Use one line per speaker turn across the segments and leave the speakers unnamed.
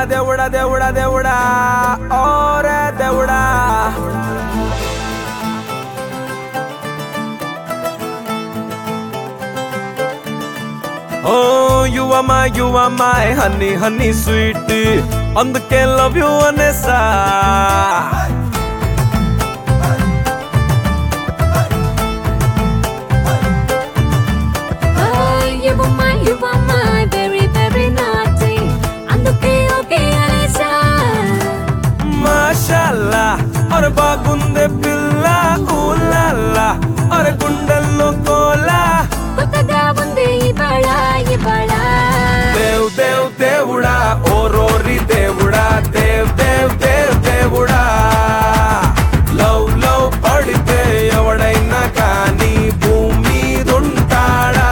దేవుడా దేవుడా దేవుడా ఓరే దేవుడా ఓ యువమా యువమా హనీ హనీ స్వీట్ అందుకే లవ్ యు అనేసా
Oh, you were my, you were my, very, very naughty. అందుకే ఓకే అనేసా
మాషాల్లా అరే బాగుందే పిల్ల ఊలాల్లా అరే గుండెల్లో కోలా
కొత్తగా ఉంది ఇవాళ ఇవాళ
దేవ్ దేవ్ దేవుడా ఓ రోరి దేవుడా దేవ్ దేవ్ దేవ్ దేవుడా లవ్ లవ్ పడితే ఎవడైనా కానీ భూమి దుంటాడా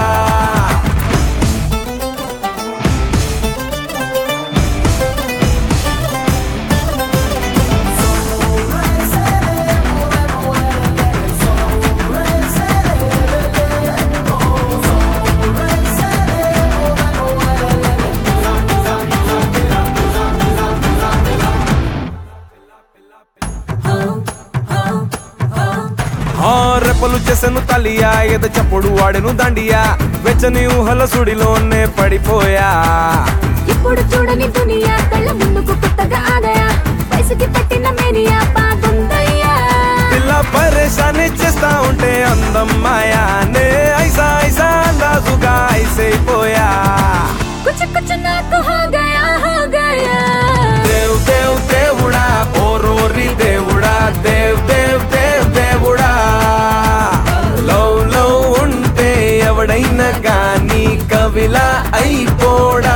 ఆ రెప్పలు చేసెను తలియా ఎద చప్పుడు వాడెను దండియా వెచ్చని ఊహల సుడిలోనే పడిపోయా
ఇప్పుడు చూడని దునియా కళ్ళ ముందుకు కొత్తగా ఆదయా వయసుకి పట్టిన మేనియా బాగుందయ్యా
పిల్ల పరేషాన్ని చేస్తా ఉంటే అందం మాయానే ఐసా ఐసా అందాజుగా ఐసైపోయా
కుచ కుచ నాకు హో గయా హో గయా
దేవ్ దేవ్ దేవుడా ఓ రోరి దేవుడా దేవ్ దేవ్ దేవ్ దేవుడా లవ్ లవ్ ఉంటే ఎవడైనా కానీ కవిలా అయిపోడా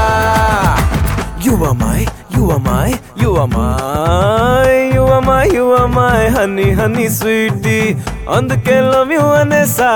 యువమాయ్ యువమాయ్ యువమాయ్ యువమాయ్ యువమాయ్ హనీ హనీ స్వీటీ అందుకే లవ్ యు అనేసా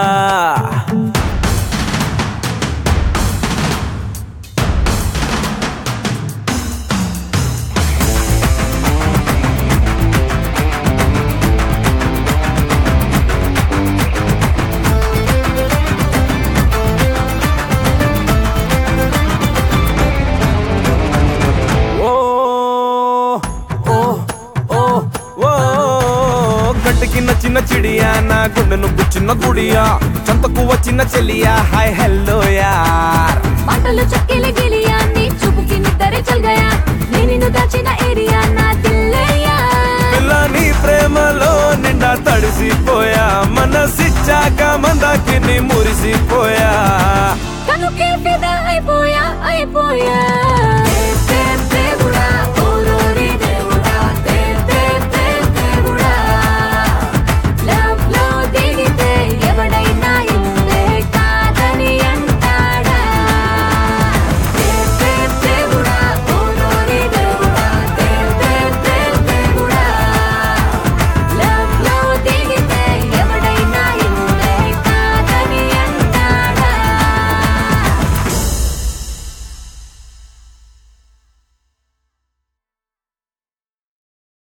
ఓ ఓ ఓ ఓ కంటికి నచ్చిన చిడియా నా గుండెను గుచ్చిన గుడియా చంతకు వచ్చిన చెలియా హాయ్ హెల్లో యార్
మాటలు చక్కెల గిలియా నీ చూపుకి నిద్ర చల్ గయా నేను నిన్ను దాచిన ఏరియా నా దిల్లయ్యా
పిల్ల నీ ప్రేమలో నిండా తడిసిపోయా మనసిచ్చాక మందాకి నీ మురిసిపోయా
కనుకే ఫిదా అయిపోయా అయిపోయా